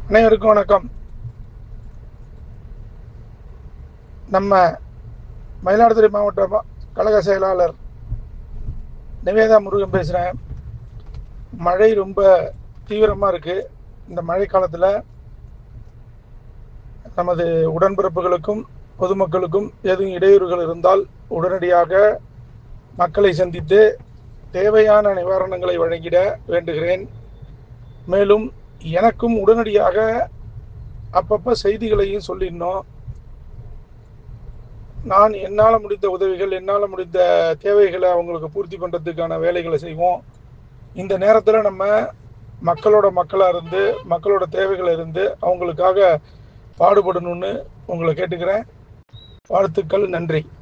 அனைவருக்கும் வணக்கம் நம்ம மயிலாடுதுறை மாவட்ட ம- கழக செயலாளர் நிவேதா முருகன் பேசுகிறேன் மழை ரொம்ப தீவிரமாக இருக்குது இந்த மழை காலத்தில் நமது உடன்பிறப்புகளுக்கும் பொதுமக்களுக்கும் எதுவும் இடையூறுகள் இருந்தால் உடனடியாக மக்களை சந்தித்து தேவையான நிவாரணங்களை வழங்கிட வேண்டுகிறேன் மேலும் எனக்கும் உடனடியாக அப்பப்போ செய்திகளையும் சொல்லிடணும் நான் என்னால் முடிந்த உதவிகள் என்னால் முடிந்த தேவைகளை அவங்களுக்கு பூர்த்தி பண்ணுறதுக்கான வேலைகளை செய்வோம் இந்த நேரத்தில் நம்ம மக்களோட மக்களாக இருந்து மக்களோட தேவைகளை இருந்து அவங்களுக்காக பாடுபடணும்னு உங்களை கேட்டுக்கிறேன் வாழ்த்துக்கள் நன்றி